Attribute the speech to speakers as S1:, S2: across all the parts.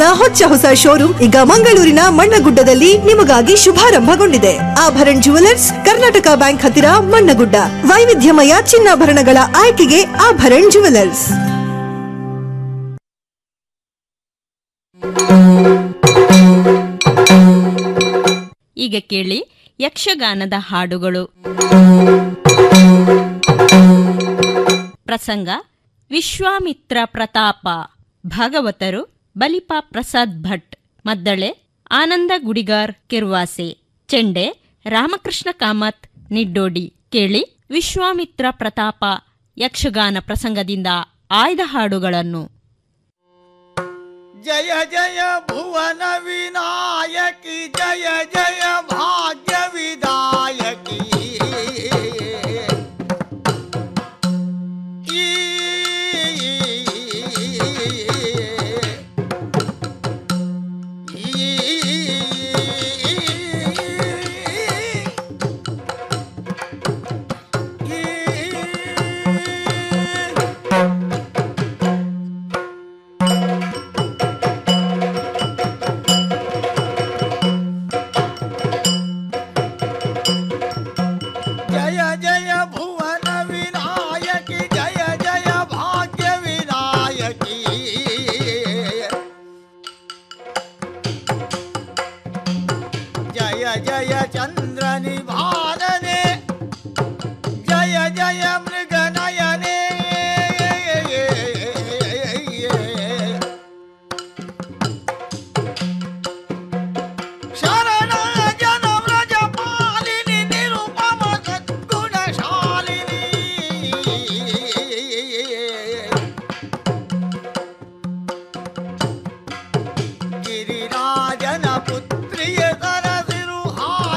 S1: ನ ಹೊಚ್ಚ ಹೊಸ ಶೋರೂಮ್ ಈಗ ಮಂಗಳೂರಿನ ಮಣ್ಣಗುಡ್ಡದಲ್ಲಿ ನಿಮಗಾಗಿ ಶುಭಾರಂಭಗೊಂಡಿದೆ ಆಭರಣ್ ಜುವೆಲರ್ಸ್ ಕರ್ನಾಟಕ ಬ್ಯಾಂಕ್ ಹತ್ತಿರ ಮಣ್ಣಗುಡ್ಡ ವೈವಿಧ್ಯಮಯ ಚಿನ್ನಾಭರಣಗಳ ಆಯ್ಕೆಗೆ ಆಭರಣ್ ಜುವೆಲರ್ಸ್
S2: ಈಗ ಕೇಳಿ ಯಕ್ಷಗಾನದ ಹಾಡುಗಳು ಪ್ರಸಂಗ ವಿಶ್ವಾಮಿತ್ರ ಪ್ರತಾಪ ಭಾಗವತರು ಬಲಿಪ ಪ್ರಸಾದ್ ಭಟ್ ಮದ್ದಳೆ ಆನಂದ ಗುಡಿಗಾರ್ ಕೆರ್ವಾಸೆ ಚೆಂಡೆ ರಾಮಕೃಷ್ಣ ಕಾಮತ್ ನಿಡ್ಡೋಡಿ ಕೇಳಿ ವಿಶ್ವಾಮಿತ್ರ ಪ್ರತಾಪ ಯಕ್ಷಗಾನ ಪ್ರಸಂಗದಿಂದ ಆಯ್ದ ಹಾಡುಗಳನ್ನು
S3: ಜಯ ಜಯ ಭುವನ ವಿನಾಯಕಿ ಜಯ ಜಯ ಭಾಗ್ಯ ವಿದಾಯಕಿ ಈ ಜಯ ಜಯ ಭುವನ ವಿನಾಯಕಿ ಜಯ ಜಯ ಭಾಗ್ಯ ವಿನಾಯಕಿ ಜಯ ಜಯ ಚಂದ್ರ ನಿಭಾನನೆ ಜಯ ಜಯ ಮೃಗ ನಯನೆ ಶರಣ ಜನ ವ್ರಜ ಪಾಲಿನಿ ನಿರುಪಮ ಸದ್ಗುಣಶಾಲಿನಿ ಗಿರಿರಾಜನ ಪುತ್ರಿಯ ಸರಸಿರು ಹಾರ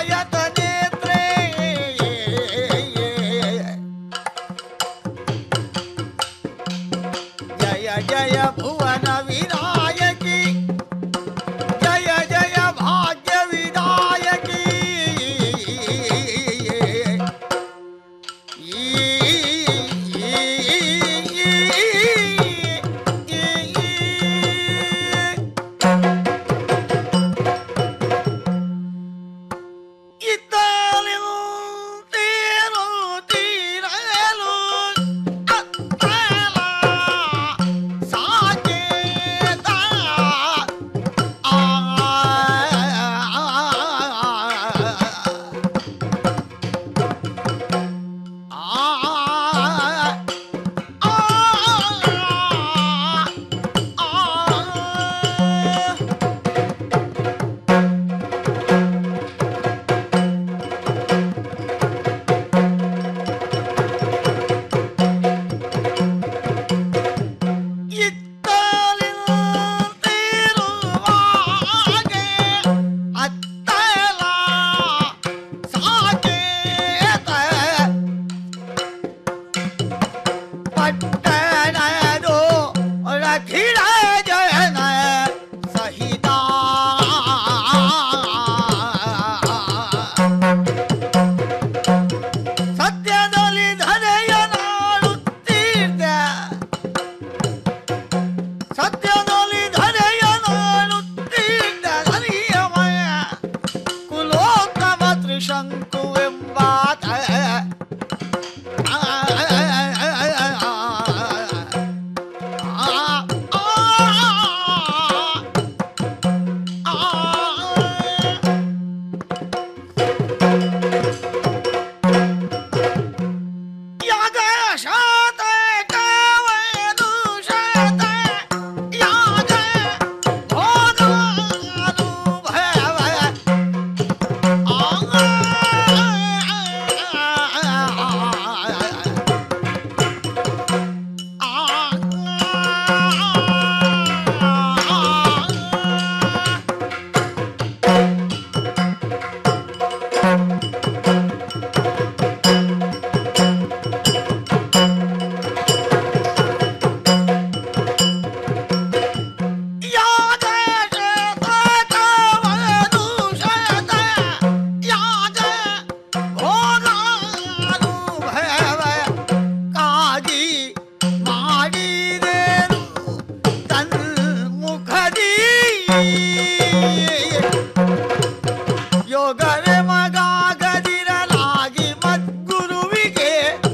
S3: ಯೋಗವೇ ಮಗಾಗದಿರಲಾಗಿ ಮದ್ಗುರುವಿಗೆ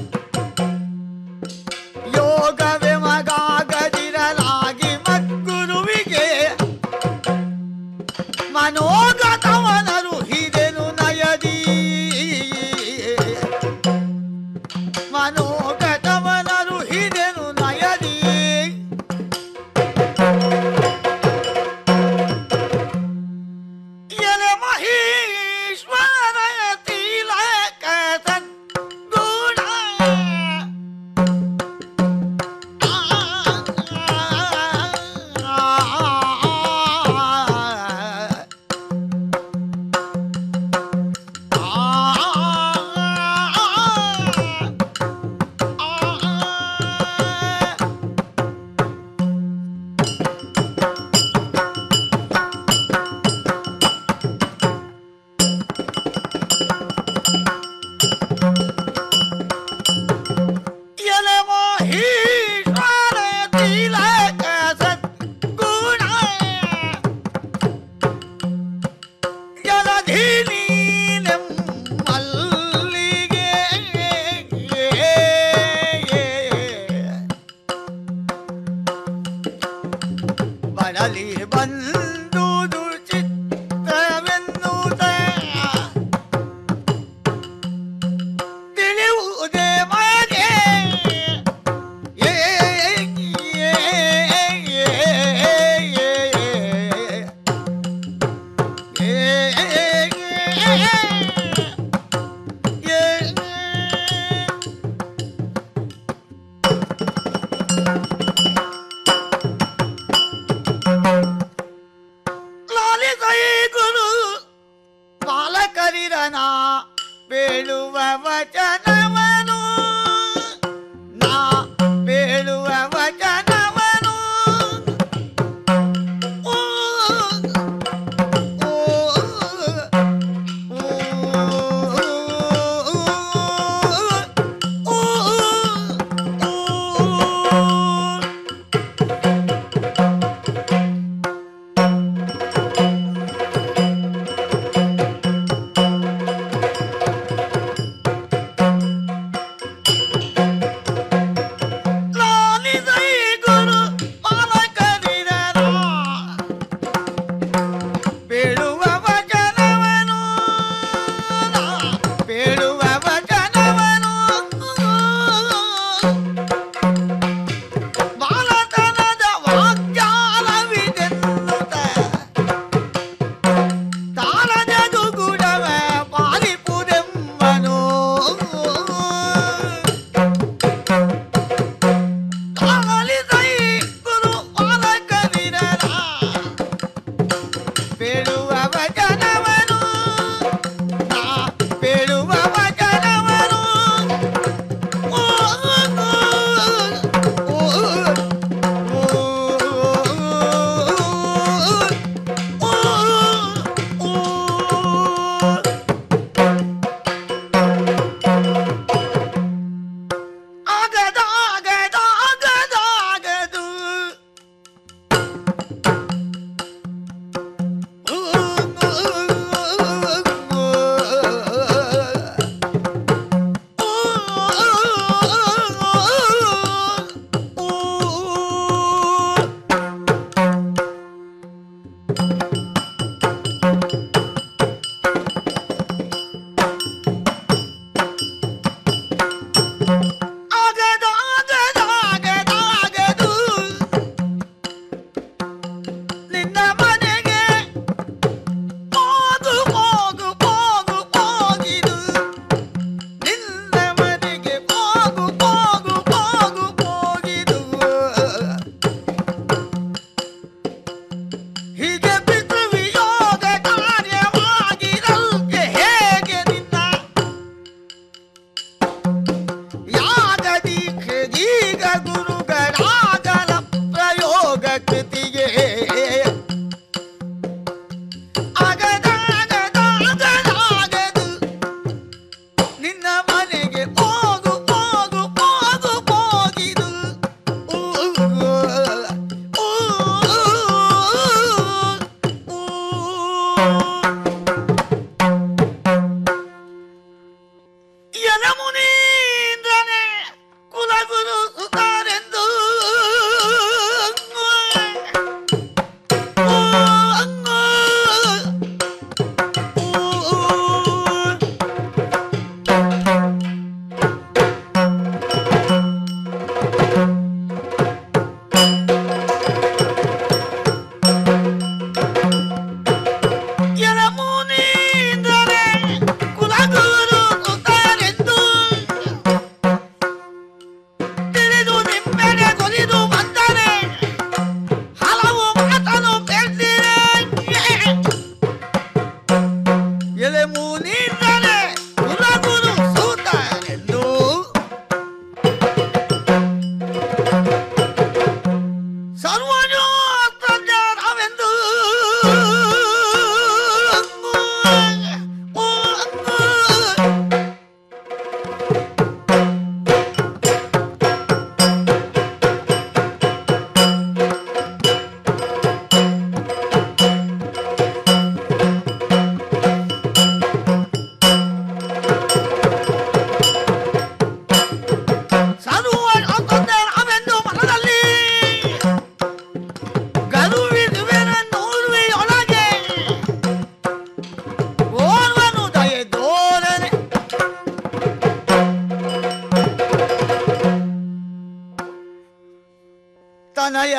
S3: ಯೋಗವೇ ಮಗಾಗದಿರಲಾಗಿ ಮದ್ಗುರುವಿಗೆ ಮನೋಗತವನರು ಹಿದೆನು ನಯದಿ ಮನೋಗತವನರು ಹಿದೆನು ನಯದಿ ಎಲೆ ಮಹೇಶ್ವರ ತಿಲಕ ಸದ್ಗುಣ ಎಲೆ ಮಹೇಶ್ವರ ತಿಲಕ ಸದ್ಗುಣ ಜಲಧೀನೀನೆಮ್ಮಲ್ಲಿಗೆ ಬರಲಿ ಬಂದು ದುಚಿತ್ತವೆನ್ನುತ್ತ ತಿಳಿಯುವುದೇ ಮಗೆ ಏ ಲಾಲಿಸೈ ಗುರು ಬಾಲಕರಿರನ ಬೇಳುವ ವಚನವನು ನಾ ಬೇಳುವ ವಚನವನು ಊ, ಊ, ಊ, ಊ, ಊ. ಲಾಲಿಸೈ ಗುರು ಬಾಲಕರಿರನ ಬೇಳುವ ವಚನವನು ನಾ ಬೇಳುವ ವಚನವನು ಬಾಲತನದ ವಾಗ್ಯಾಲವಿದೆನ್ನುತ್ತ ತಾಳದ ಗುಗುಡವ ಪಾಲಿಪುದೆಮ್ಮನು ಕಾಲಿಸೈ ಗುರು ಬಾಲಕರಿರನ ಬೇಳುವ ವಚನವನು ನಾ ಬೇಳುವ ವಚನವನು ಓ, ಓ, ಓ, ಓ, ಓ. ಆಗದ ಆಗದ ಆಗದ ಆಗದು ಆಗದ ಆಗದ ಆಗದ ಆಗದು ನಿನ್ನ ಮನೆಗೆ ಹೋಗು ಹೋಗು ಹೋಗು ಹೋಗಿದು ನಿನ್ನ ಮನೆಗೆ ಹೋಗು ಹೋಗು ಹೋಗು ಹೋಗಿದು ಹೀಗೆ ಬಿದ್ದು ವಿಯೋಗ ಕಾರ್ಯವಾಗಿರಲ್ಗೆ ಹೇಗೆ ನಿನ್ನ ಯಾಗದಿ ಖದೀಗ ಗುರುಗಳಾಗಲ ಪ್ರಯೋಗ ಕೃತಿಗೆ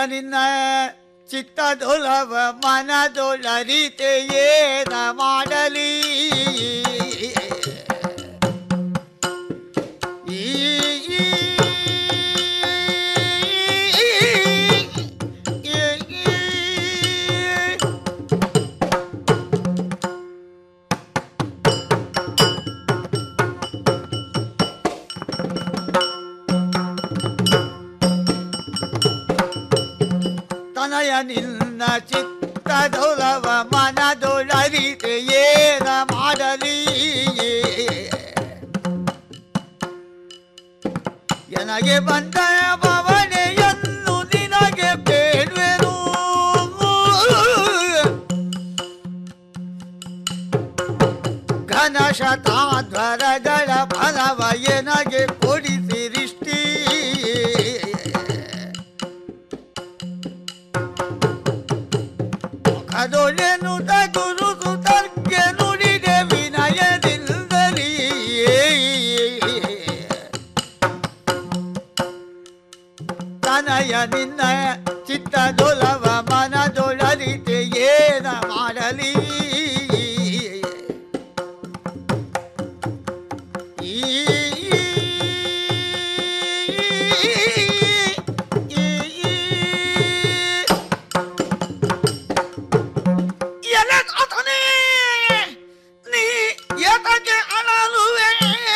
S3: ನಿನ್ನ ಚಿತ್ತದೊಲವ ಮನದೊಳರಿತೆ ಏನ ಮಾಡಲಿ ಈ ತನಯ ನಿನ್ನ ಚಿತ್ತದೊಲವ ಮನದೊಳರಿತೆ ಏನ ಮಾಡಲಿ ನನಗೆ ಬಂದ ಭವನೆಯನ್ನು ನಿನಗೆ ಬೇಡುವೆನು ಘನ ಶತಾಧ್ವರಗಳ ಫಲವ ಎನಗೆ ಕೊಡಿಸಿರಿಷ್ಟಿ ಮುಖದೊಳೆನು ಗುರು ಸುತರ್ಗೆ ನುಡಿದೆ ವಿನಯದಿಂದಲೀ ತನಯ ನಿನ್ನ ಚಿತ್ತದೊಲವ ಮನದೊಳರಿತೆ ಏನ ಮಾಡಲಿ ಈ ಎಲೆ ಆತನೇ ನೀ ಏತಕ್ಕೆ ಅಳಲುವೆ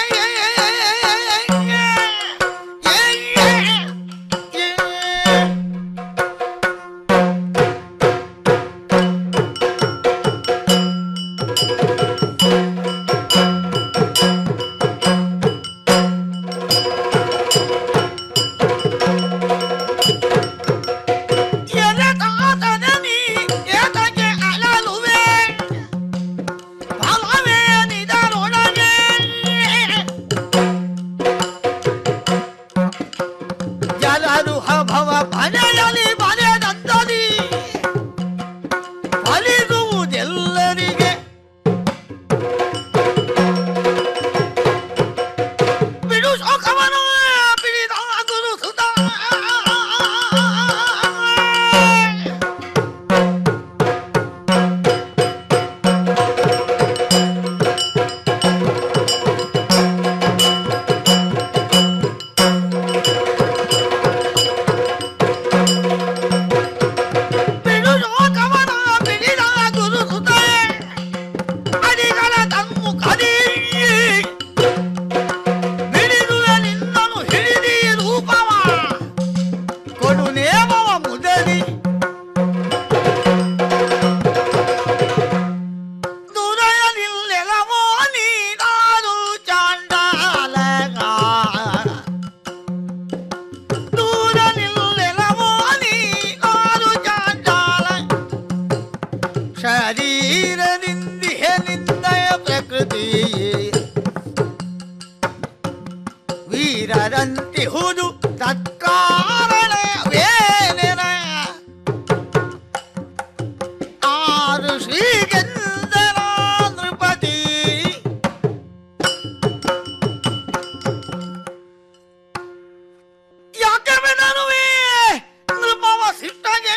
S3: ಎಲೆ ಆತನೇ ನೀ ಏತಕ್ಕೆ ಅಳಲುವೆ ಫಲವೇ ನಿದರೊಳಗೆ ಜನರು ಭವ ಮನೆಯಲ್ಲಿ ಮನೆದಂದಲಿ ಫಲಿಸುವುದೆಲ್ಲರಿಗೆ ಬಿಡು ಶೋಕವನು ಬಿಡಿದ ಗುರು ಸುತ ಬಿಡು ಶೋಕವನ ಬಿಡಿದ ಗುರು ಸುತ ಅಡಿಗಳ ತನ್ಮುಖದಿ ಹಿಡಿದುವೆ ನಿನ್ನನು ಹಿಡಿದಿ ರೂಪವ ಕೊಡು ನೇಮವ ಮುದಲಿ ದುರಯನಿಲ್ಲೆಲವೋ ನೀನಾರು ಚಾಂಡಾಲಗ ದೂರನಿಲ್ಲೆಲವೋ ನೀನಾರು ಚಾಂಡಾಲ ಶರೀರದಿಂದಿಹೆ ನಿಂದಯ ಪ್ರಕೃತಿ ವೀರರಂತಿಹುದು ತತ್ಕಾರಣವೇನೆನ ಆರು ಶ್ರೀಗಂಧರ ನೃಪತಿ ಯಾಕೆ ಬೆದರುವೆ ನೃಪವ ಸಿಟ್ಟಗೆ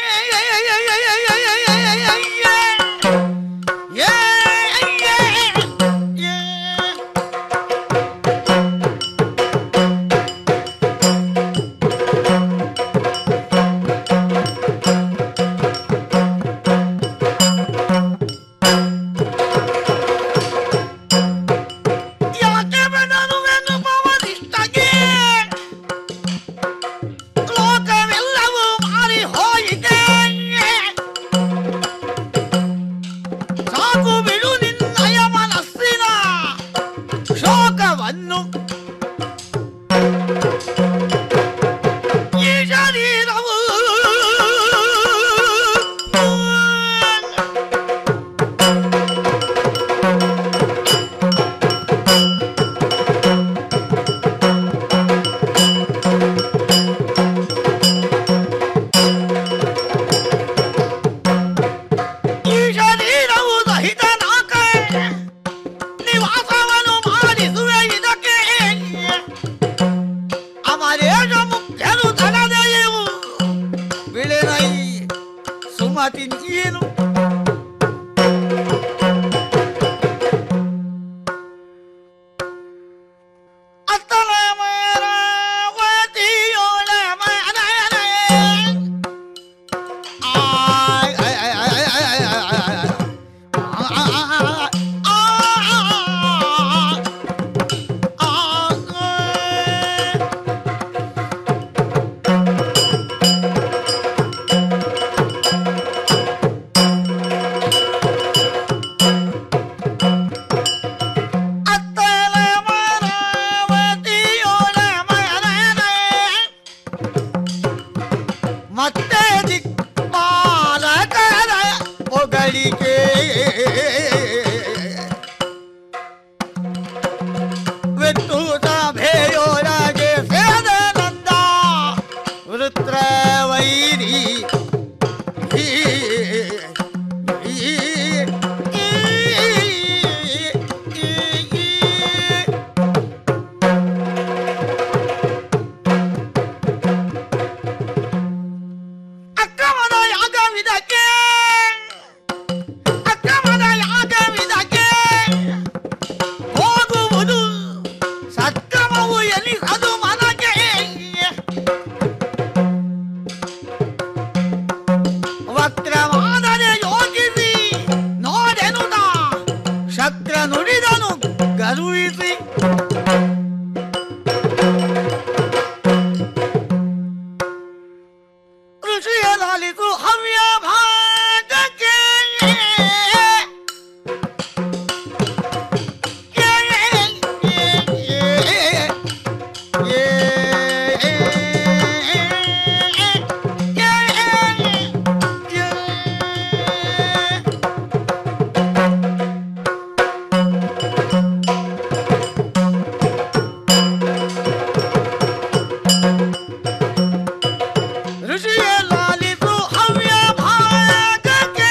S3: ಗಳಿಕೆ ವಿದ್ಯುತ ಭೇಯೋರಾಗೆ ಸೇದನಂದ ವೃತ್ರ ವೈರಿ ಈ, ಈ, ಈ, ಈ, ಈ. ಅಕ್ರಮದ ಯಾಗವಿದಕ್ಕೆ ಅಕ್ರಮದ ಯಾಗವಿದಕ್ಕೆ ಹೋಗುವುದು ಸಕ್ರಮವು ಎನಿಸದು ಮನಕ್ಕೆ ವಕ್ರವಾದರೆ ಯೋಚಿಸಿ ನೋಡೆನು ನಾ ಶಕ್ರ ನುಡಿದನು ಗರುವಿಸಿ ಋಷಿಯ ಲಾಲಿಸು ಹವ್ಯ ಭಾಗಕ್ಕೆ ಋಷಿಯ ಲಾಲಿಸು ಹವ್ಯ ಭಾಗಕ್ಕೆ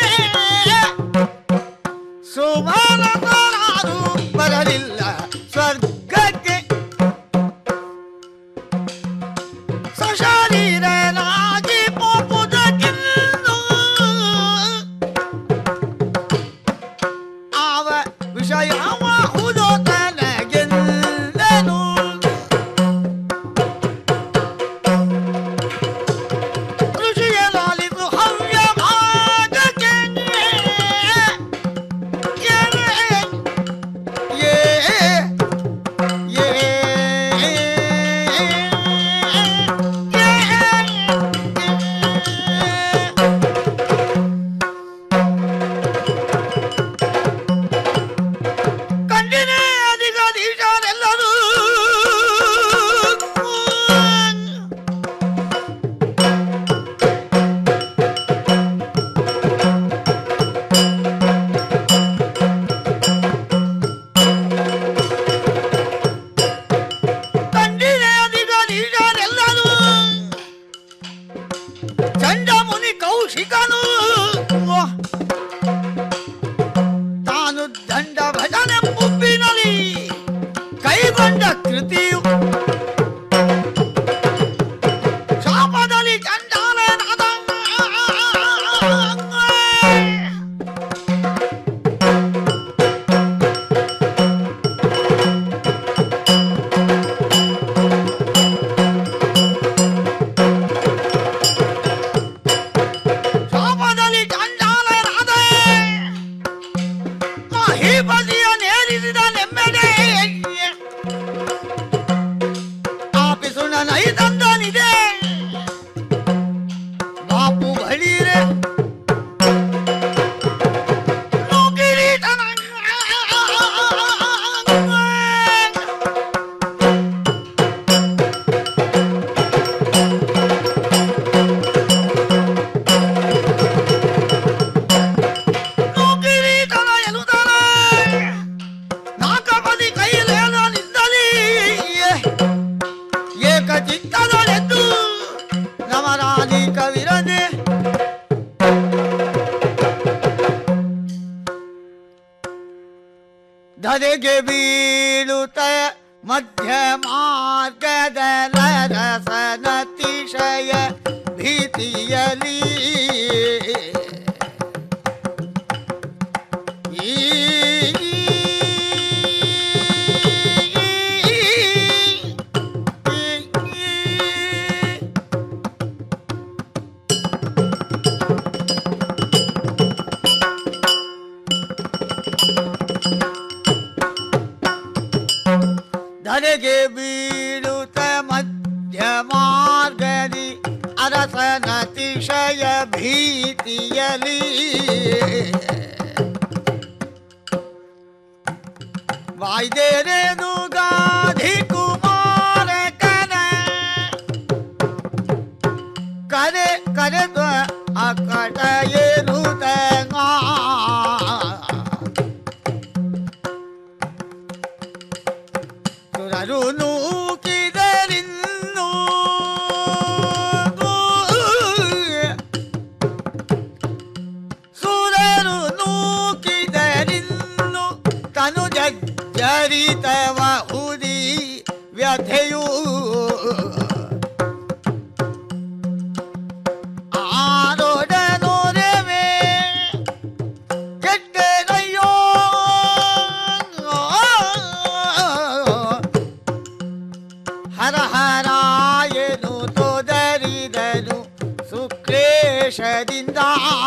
S3: ಸುಮನತರಾರು ಬರಲಿಲ್ಲ ಸ್ವರ್ಗಕ್ಕೆ ಸಶರೀರನಾಗಿ ಪೋಪುದಕ್ಕಿಂದು ಆವ ವಿಷಯವಾಹುದು ತನಗೆಂದನು ಋಷಿಯ ಲಾಲಿಸು ಹವ್ಯ ಭಾಗಕ್ಕೆ ಕಂಡಿನೇ ಅಧಿಕಾಧೀಶರೆಲ್ಲರೂ ಕಂಡಿನೇ ಅಧಿಕಾಧೀಶರೆಲ್ಲರೂ ಚಂಡಮುನಿ ಕೌಶಿಕನು ತಾನು ದಂಡ ಭಜನೆ ಮುಪ್ಪಿನಲ್ಲಿ ಕೈಗೊಂಡ ಕೃತಿಯು ಶಾಪದಲ್ಲಿ ಚಂಡಾಲನಾದ ಶಾಪದಲ್ಲಿ ಚಂಡಾಲನಾದ ಮಹೀಪತಿಯ ನೇರಿಸಿದ ನೆಮ್ಮದೆ ಆಪಿಸುಣ ನೈ ತಂದನಿದೆ ಬಾಪು ಬಳಿರೆ ಕಿರೀಟನ ಕಿರೀಟನ ಎನ್ನುತ್ತಾನ ನಾಲ್ಕಪದಿ ಕೈಲೇನ ನಿಂದಲಿ ಏಕ ಚಿತ್ತದಳೆದ್ದು ನವರಾಣಿ ಕವಿರದೆ ಧರೆಗೆ ಬೀಳುತ್ತ ಮಧ್ಯ ಮಾರ್ಗದ ರಸನತಿಶಯ ಭೀತಿಯಲಿ ಧರೆಗೆ ಬೀಳುತ್ತ ಮಧ್ಯ ಮಾರ್ಗದಿ ಅರಸನತಿಶಯ ಭೀತಿಯಲಿ ವಾಯ್ದೇರೇನು ಗಾಧಿ ಕುಮಾರ ಕನ ಕರೆ ಕರೆದ ಅಕಟ ಏನು ತಂಗ ಬೆವರು ನೂಕಿದರಿನ್ನು ತನು ಜರಿತವ ಹುದಿ ವ್ಯಥೆಯೂ ಆರೋಡನೋರವೇ ಕೆಟ್ಟದಯ್ಯೋ ಹರ ಹರಾಯನು ತೋದರಿದನು ಸುಕ್ಲೇಶದಿಂದ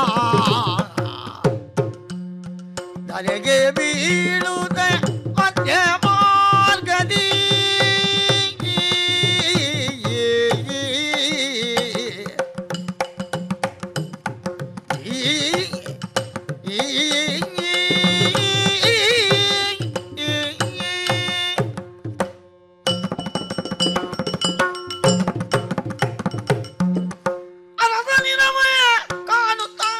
S3: ನನಗೆ ಬೀಳುತ್ತ ಮಧ್ಯ ಮಾರ್ಗದಿ ಅರಸನಿನಮಯ ಕಾಣುತ್ತಾ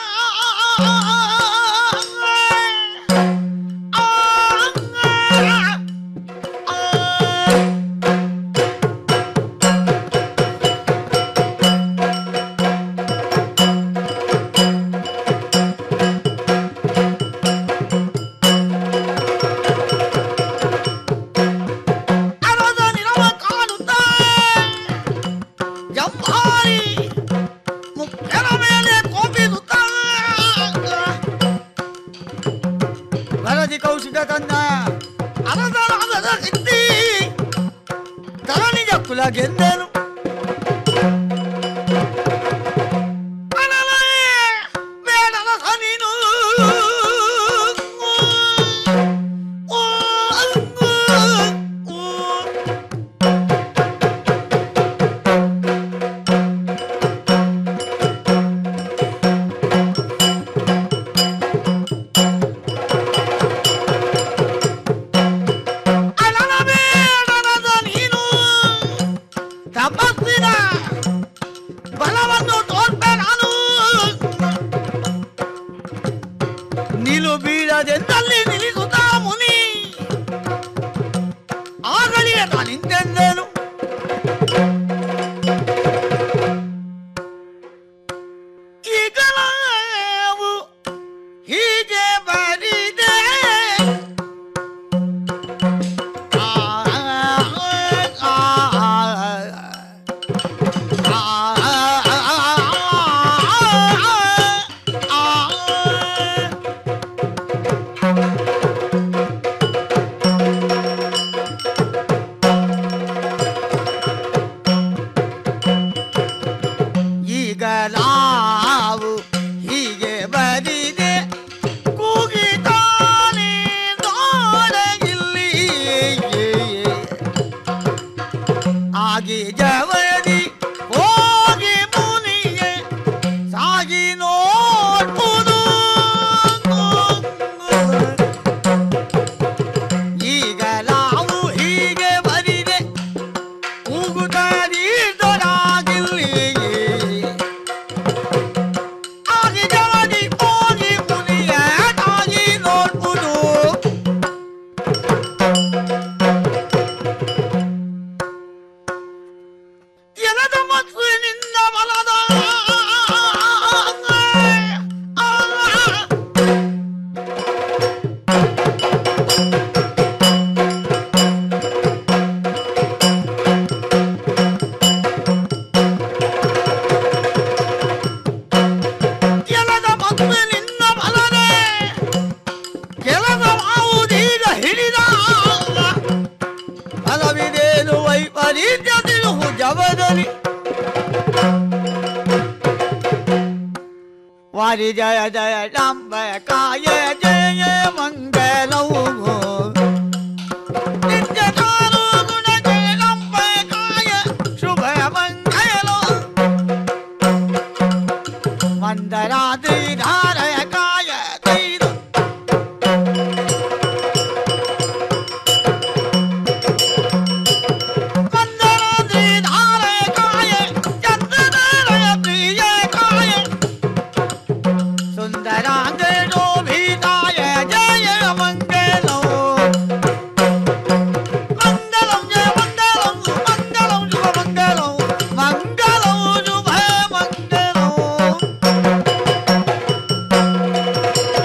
S3: ಅರಸನಿನಮ ಕಾಣುತ್ತಾ ಜಂಭಾರಿ ಮುಖ್ಯರ ಮೇಲೆ ಕೋಪಿಸುತ್ತ ವರದಿ ಕೌಶಿಕ ತನ್ನ ಅರಸರಾಗದ ಸಿದ್ಧಿ ತರಣಿಜ ಕುಲ ಗೆದ್ದನು ಅನಲೇ ಬೇಡರಸ ನೀನು ಓ, ಓ, ಓ. ಅಳಲಬೇಡರದ ನೀನು ತಪಸ್ಸಿನ ಬಲವನ್ನು ತೋರ್ಪೆ ನಾನು ನಿಲು ಬೀಳದೆಂದಲ್ಲಿ ನಿಲ್ಲಿಸುತ್ತಾ ಮುನಿ ಆಗಲಿಗೆ ನಿಂತೆಂದೇನು ಈಗ ನಾವು ಹೀಗೆ ಬರಿದೆ ಈಗ ನಾವು ಹೀಗೆ ಬರಿದೆ ಕೂಗಿತಾನೆ ದೋಡಗಿಲ್ಲಿ ಆಗಿ ಜವದಿ ಹೋಗಿ ಮುನಿಗೆ ಸಾಗಿ ನೋಡ್ಬೋದು ಈಗ ನಾವು ಹೀಗೆ ಬರಿದೆ ಕೂಗುತ್ತಾರೀರ್ದೊಡಾಗಿಲ್ಲಿ ಆಗಿ ಜವದಿ ಹೋಗಿ ಮುನಿಯ ತಾಗಿ ನೋಡ್ಬೋದು ಎಲದ ಮತ್ತು ನಿನ್ನ ಬಲದ ಎಲದ ಮತ್ತು ನಿನ್ನ ಬಲದೆ ಕೆಲಸವಾವುದೀಗ ಹಿಡಿದ ಫಲವಿದೇನು ವೈಪರೀತ್ಯ ತಿಳುಹು ಜವದಲ್ಲಿ ವಾರಿ ಜಯ ಜಯ ಡಂಬ ಕಾಯ ಜಯ ಮಂಗಲವು ನಿತ್ಯ ಕಾಲು ಗುಣ ಜಯ ಡಂಬ ಕಾಯ ಶುಭ ಮಂಗಲವು ಮಂದರಾತ್ರಿ ಧಾರಯ ಕಾಯ ಕೈದು ಮಂದರಾತ್ರಿ ಧಾರಯ ಕಾಯ ಚಂದ್ರಧಾರಯ ಪ್ರಿಯ ಕಾಯ ಸುಂದರಾಂಗ ಶೋಭಿತಾಯ ಜಯ ಮಂಗಲೋ ಮಂಗಲಂ ಜಯ ಮಂಗಲಂ ಮಂಗಲಂ ಶುಭ ಮಂಗಲಂ ಮಂಗಲಂ ಶುಭ ಮಂಗಲಂ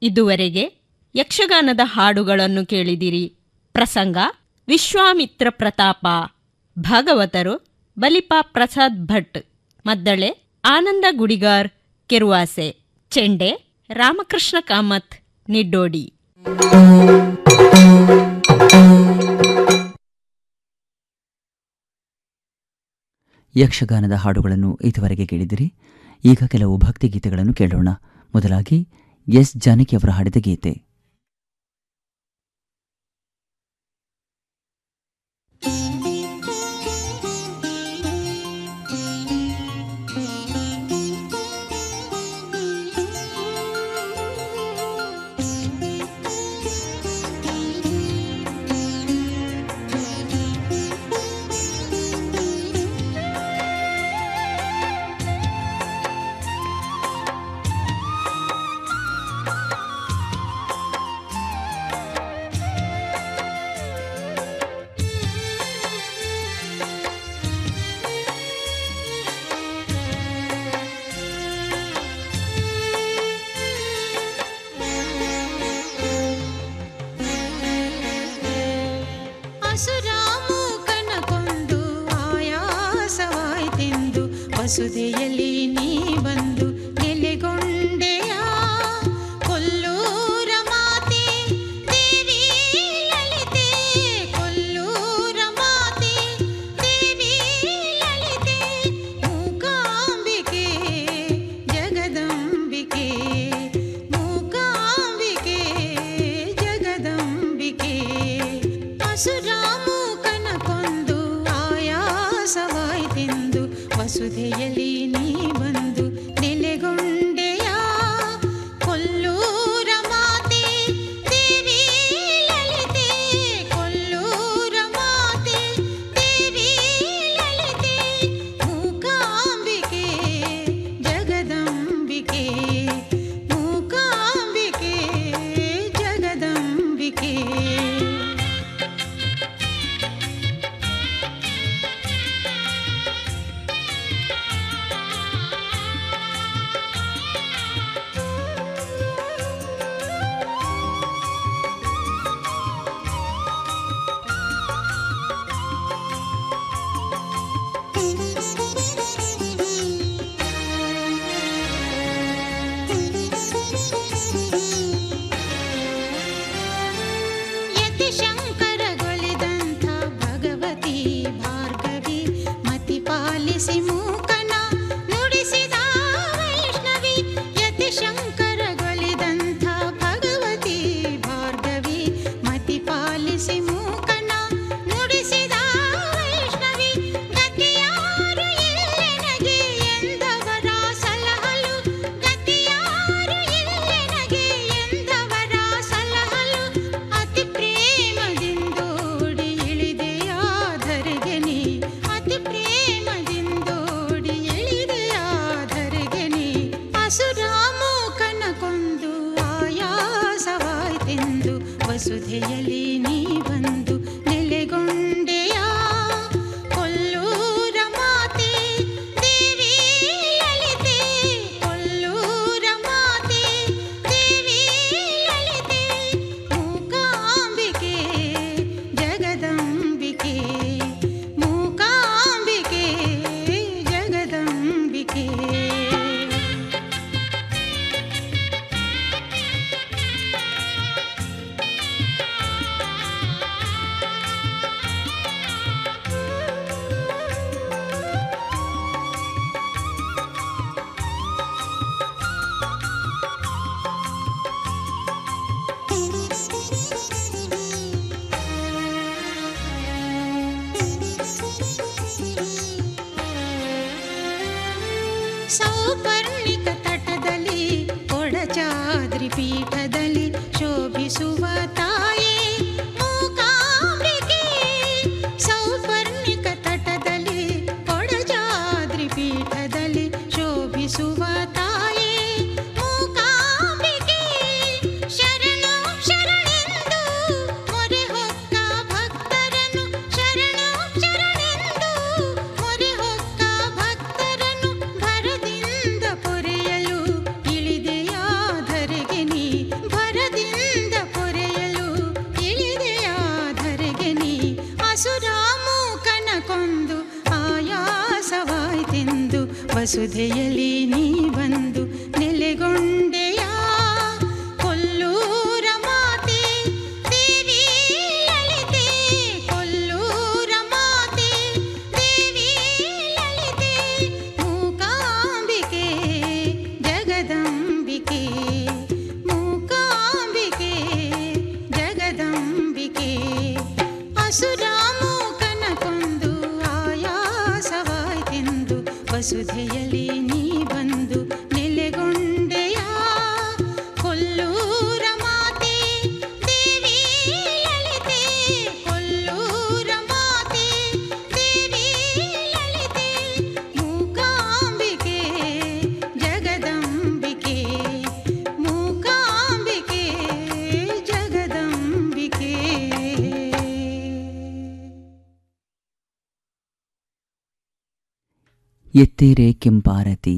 S2: ಇದುವರೆಗೆ ಯಕ್ಷಗಾನದ ಹಾಡುಗಳನ್ನು ಕೇಳಿದಿರಿ ಪ್ರಸಂಗ ವಿಶ್ವಾಮಿತ್ರ ಪ್ರತಾಪ ಭಾಗವತರು ಬಲಿಪಾ ಪ್ರಸಾದ್ ಭಟ್ ಮದ್ದಳೆ ಆನಂದ ಗುಡಿಗಾರ್ ಕೆರುವಾಸೆ ಚೆಂಡೆ ರಾಮಕೃಷ್ಣ ಕಾಮತ್ ನಿಡ್ಡೋಡಿ
S4: ಯಕ್ಷಗಾನದ ಹಾಡುಗಳನ್ನು ಇದುವರೆಗೆ ಕೇಳಿದಿರಿ ಈಗ ಕೆಲವು ಭಕ್ತಿ ಗೀತೆಗಳನ್ನು ಕೇಳೋಣ ಮೊದಲಾಗಿ ಎಸ್ ಜಾನಕಿಯವರ ಹಾಡಿದ ಗೀತೆ
S5: ಅಸುರಾಮೂಕನ ಕೊಂದು ಆಯಾಸವಾಯ್ತೆಂದು ವಸುದೆಯಲ್ಲಿ ನೀ ಬಂದು ನೆಲೆಗೊಂಡೆಯ ಕೊಲ್ಲೂರ ಮಾತೆ ದೇವಿ ಲಲಿತೆ ಕೊಲ್ಲೂರ ಮಾತೆ ದೇವಿ ಲಲಿತೆ ಮೂಕಾಂಬಿಕೆ ಜಗದಂಬಿಕೆ ಮೂಕಾಂಬಿಕೆ ಜಗದಂಬಿಕೆ ಅಸುರಾಮೂಕನ ಕೊಂದು ಆಯಾಸವಾಯ್ತೆಂದು ವಸುಧೆಯಲ್ಲಿ ನೀ ಬಂದು ನೆಲೆಗೊಂಡೆಯ ಕೊಲ್ಲೂರ ಮಾತೆ ದೇವಿ ಲಲಿತೆ ಕೊಲ್ಲೂರ ಮಾತೆ ದೇವಿ ಲಲಿತೆ ಮೂಕಾಂಬಿಕೆ ಜಗದಂಬಿಕೆ ಮೂಕಾಂಬಿಕೆ ಜಗದಂಬಿಕೆ ಯತಿ ಶಂಕರಗೊಳಿದಂಥ ಭಗವತಿ ಭಾರ್ಗವಿ ಮತಿ ಪಾಲಿಸಿ ಮೂಕನ ನುಡಿಸಿದ ವೈಷ್ಣವಿ ಯತಿ ಶಂಕರಗೊಳಿದಂಥ ಭಗವತಿ ಭಾರ್ಗವಿ ಮತಿ ಪಾಲಿಸಿ ಮೂಕನ ನುಡಿಸಿದ ವೈಷ್ಣವಿ ಗತಿಯಾರು ಇಲ್ಲೆನಗೆ ಎಂದವರ ಸಲಹಲು ಗತಿಯಾರು ಇಲ್ಲೆನಗೆ ಎಂದವರ ಸಲಹಲು ಅತಿ ಪ್ರೇಮದಿಂದೋಡಿ ಇಳಿದೆಯಾಧರೆಗೆ ನೀ ಅತಿ ಪ್ರೇಮದಿಂದೋಡಿ ಇಳಿದೆಯಾಧರೆಗೆ ನೀ ಅಸುರಾಮೂಕನ ಕೊಂದು ಆಯಾಸವಾಯ್ತೆಂದು ವಸುಧೆಯಲ್ಲಿ ನೀ ಬಂದು ನೆಲೆಗೊಂಡೆಯ ಕೊಲ್ಲೂರ ಮಾತೆ ದೇವಿ ಲಲಿತೆ ಕೊಲ್ಲೂರ ಮಾತೆ ದೇವಿ ಲಲಿತೆ ಮೂಕಾಂಬಿಕೆ ಜಗದಂಬಿಕೆ ಮೂಕಾಂಬಿಕೆ ಜಗದಂಬಿಕೆ ಸೌಪರ್ಣಿಕ ತಟದಲ್ಲಿ ಕೊಡಚಾದ್ರಿ ಪೀಠದಲ್ಲಿ ಶೋಭಿಸುವ ತಾಯೇ ಮೂಕಾಂಬಿಕೆ ಸೌಪರ್ಣಿಕ ತಟದಲ್ಲಿ ಕೊಡಚಾದ್ರಿ ಪೀಠದಲ್ಲಿ ಶೋಭಿಸುವ ತಾಯೇ ಮೂಕಾಂಬಿಕೆ ಶರಣು ಶರಣೆಂದು ಮೊರೆ ಹೊಕ್ಕ ಭಕ್ತರನ್ನು ಶರಣು ಶರಣೆಂದು ಮೊರೆ ಹೊಕ್ಕ ಭಕ್ತರನ್ನು ಭರದಿಂದ ಪೊರೆಯಲು ಇಳಿದೆಯಾಧರೆಗೆ ನೀ ಭರ
S6: ವಸುಧೆಯಲ್ಲಿ ನೀ ಬಂದು ನೆಲೆಗೊಂಡೆಯ ಕೊಲ್ಲೂರ ಮಾತೆ ದೇವಿ ಲಲಿತೆ ಕೊಲ್ಲೂರ ಮಾತೆ ದೇವಿ ಲಲಿತೆ ಮೂಕಾಂಬಿಕೆ ಜಗದಂಬಿಕೆ ಮೂಕಾಂಬಿಕೆ ಜಗದಂಬಿಕೆ ಅಸುರಾಮೂಕನ ಕೊಂದು ಆಯಾಸವಾಯ್ತೆಂದು ವಸುಧೆಯಲ್ಲಿ ನೀ ಬಂದು ನೆಲೆಗೊಂಡೆಯ ಕೊಲ್ಲೂರ ಮಾತೆ ದೇವಿ ಲಲಿತೆ ಕೊಲ್ಲೂರ ಮಾತೆ ದೇವಿ ಲಲಿತೆ ಮೂಕಾಂಬಿಕೆ ಜಗದಂಬಿಕೆ ಮೂಕಾಂಬಿಕೆ ಜಗದಂಬಿಕೆ
S4: ಎತ್ತೇರೆ ಕೆಂಪಾರತಿ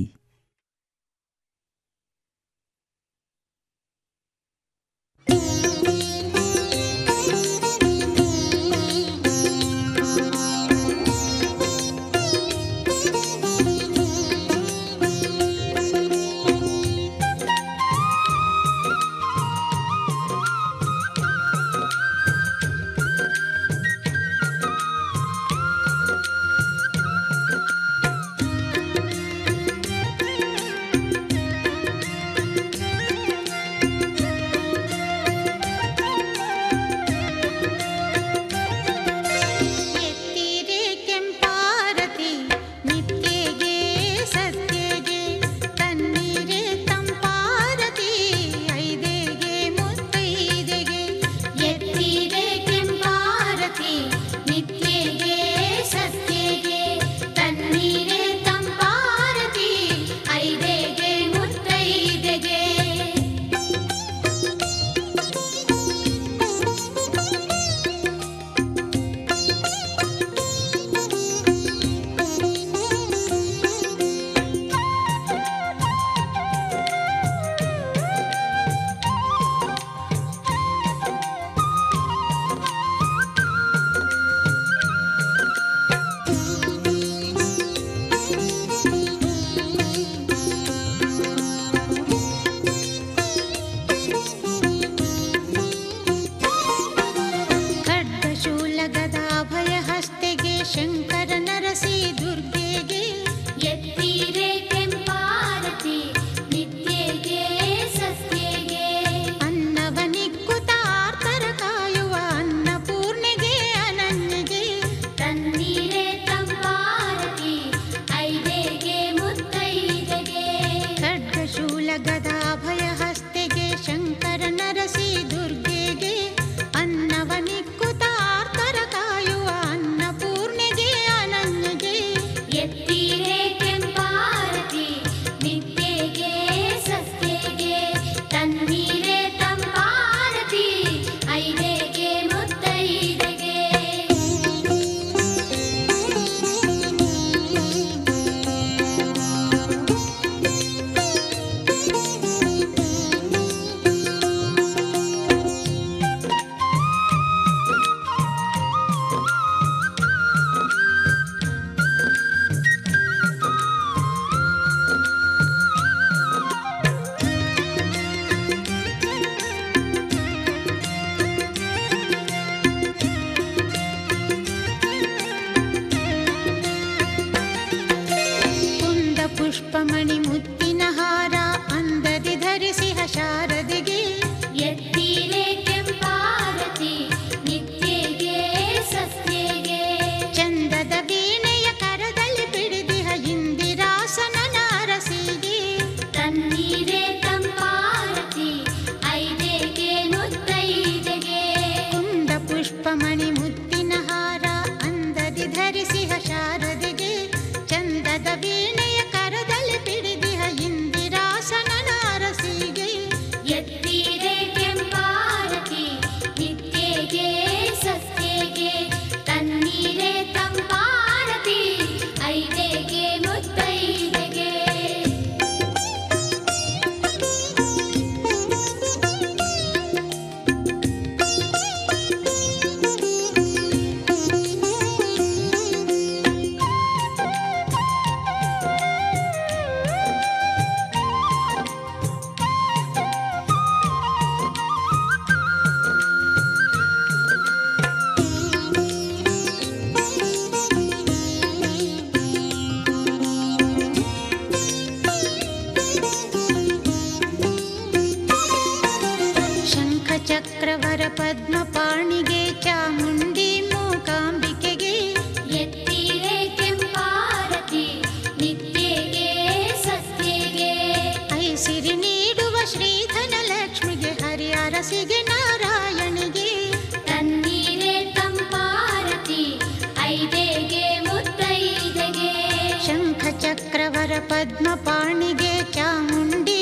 S6: ಚಕ್ರವರ ಪದ್ಮಪಾಣಿಗೆ ಚಾಮುಂಡಿ ಮೂಕಾಂಬಿಕೆಗೆ
S5: ಎತ್ತಿರೆ ಕೆಂಪಾರತಿ ನಿತ್ಯಗೆ ಸತ್ಯಗೆ
S6: ಐಸಿರಿ ನೀಡುವ ಶ್ರೀಧನ ಲಕ್ಷ್ಮಿಗೆ ಹರಿಹರಸಿಗೆ ನಾರಾಯಣಿಗೆ
S5: ತನ್ನೀರೆ ತಂಪಾರತಿ ಐದೆಗೆ ಮುತ್ತೈದೆಗೆ
S6: ಶಂಖ ಚಕ್ರವರ ಪದ್ಮಪಾಣಿಗೆ ಚಾಮುಂಡಿ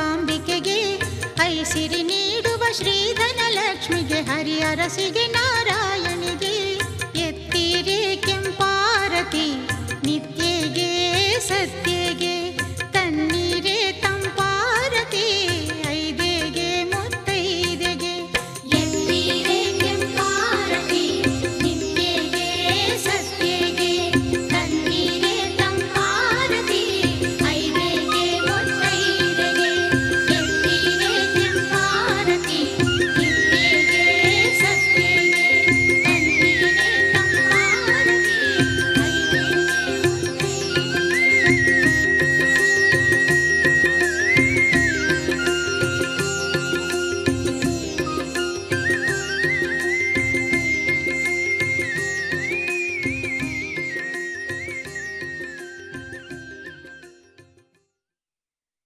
S6: ಮೂಕಾಂಬಿಕೆಗೆ ಐಸಿರಿ ನೀಡುವ ಶ್ರೀಧನ ಲಕ್ಷ್ಮಿಗೆ ಹರಿಹರಸಿಗೆ ನಾರಾಯಣ